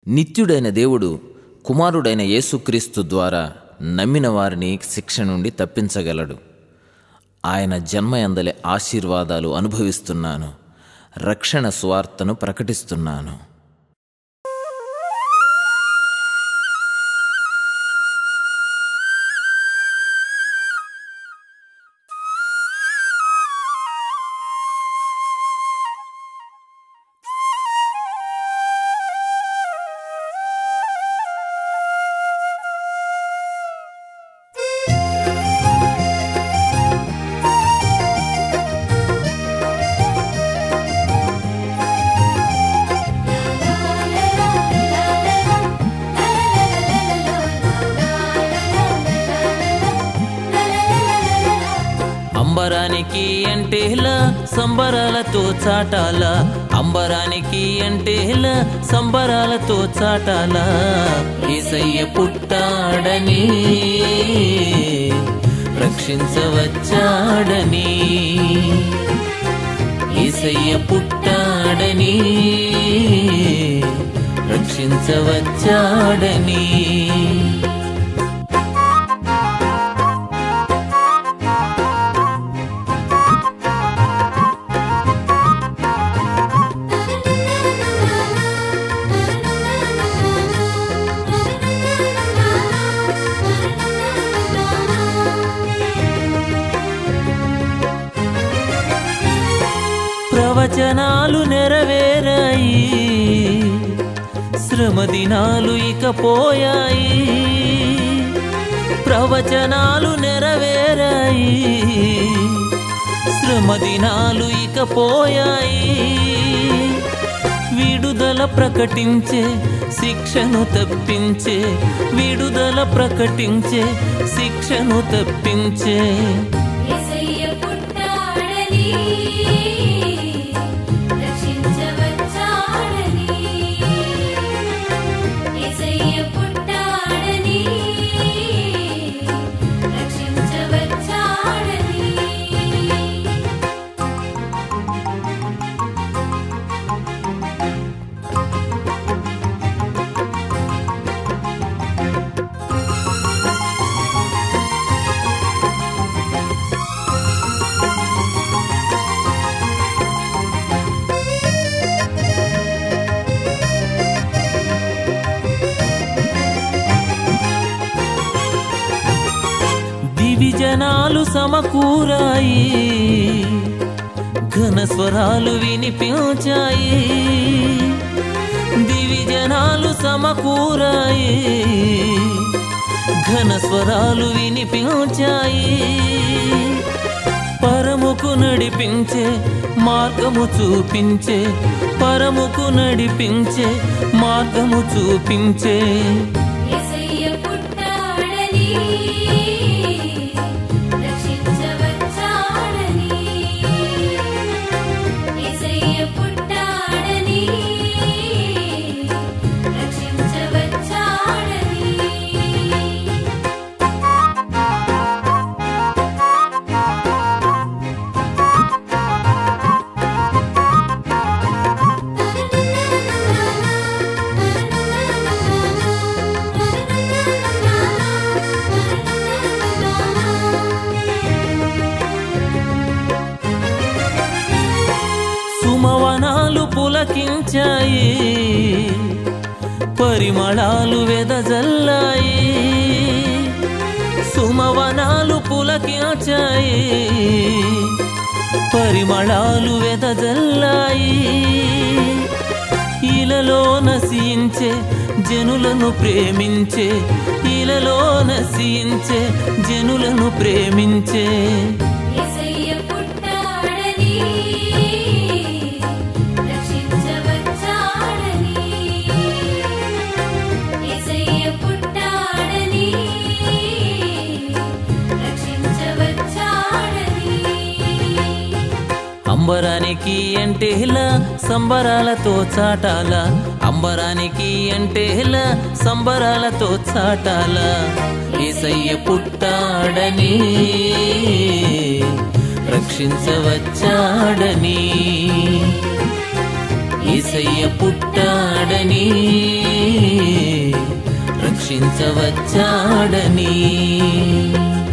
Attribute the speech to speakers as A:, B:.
A: నిత్యుడైన దేవుడు కుమారుడైన యేసుక్రీస్తు ద్వారా నమ్మిన వారిని శిక్ష నుండి తప్పించగలడు ఆయన జన్మయందలి ఆశీర్వాదాలు అనుభవిస్తున్నాను రక్షణ సువార్తను ప్రకటిస్తున్నాను అంబరానికి అంటేలా సంబరాలతో చాటాల అంబరానికి అంటేలా సంబరాలతో చాటాల ఏసయ్య పుట్టాడని రక్షించవచ్చాడని ఏసయ్య పుట్టాడని రక్షించవచ్చాడని ప్రవచనాలు నెరవేరాయి శ్రమ దినాలు ఇక పోయాయి ప్రవచనాలు నెరవేరాయి శ్రమ దినాలు ఇక పోయాయి విడుదల ప్రకటించే శిక్షను తప్పించే విడుదల ప్రకటించే శిక్షను తప్పించే
B: యేసయ్య పుట్టాడని రక్షించవచ్చాడని యేసయ్య పుట్టాడని రక్షించవచ్చాడని
A: దివిజనాలు సమకూరాయి ఘన స్వరాలు వినిపించాయి దివిజనాలు సమకూరాయి ఘన స్వరాలు వినిపించాయి పరముకు నడిపించే మార్గము చూపించే పరముకు నడిపించే మార్గము చూపించే
B: యేసయ్య పుట్టాడని రక్షించవచ్చాడని యేసయ్య పుట్టాడని రక్షించవచ్చాడని
A: సుమవనాలు పులకించాయి పరిమళాలు వెదజల్లాయి సుమవనాలు పులకించాయి పరిమళాలు వెదజల్లాయి ఇలలో నశించే జనులను ప్రేమించే ఇలలో నశించే జనులను ప్రేమించే
B: యేసయ్య పుట్టాడని రక్షించవచ్చాడని యేసయ్య పుట్టాడని రక్షించవచ్చాడని
A: అంబరానికి అంటేలా సంబరాలతో చాటాల అంబరానికి అంటేలా సంబరాలతో చాటాల ఏసయ్య పుట్టాడని రక్షించవచ్చాడని ఏసయ్య పుట్టాడని రక్షించవచ్చాడని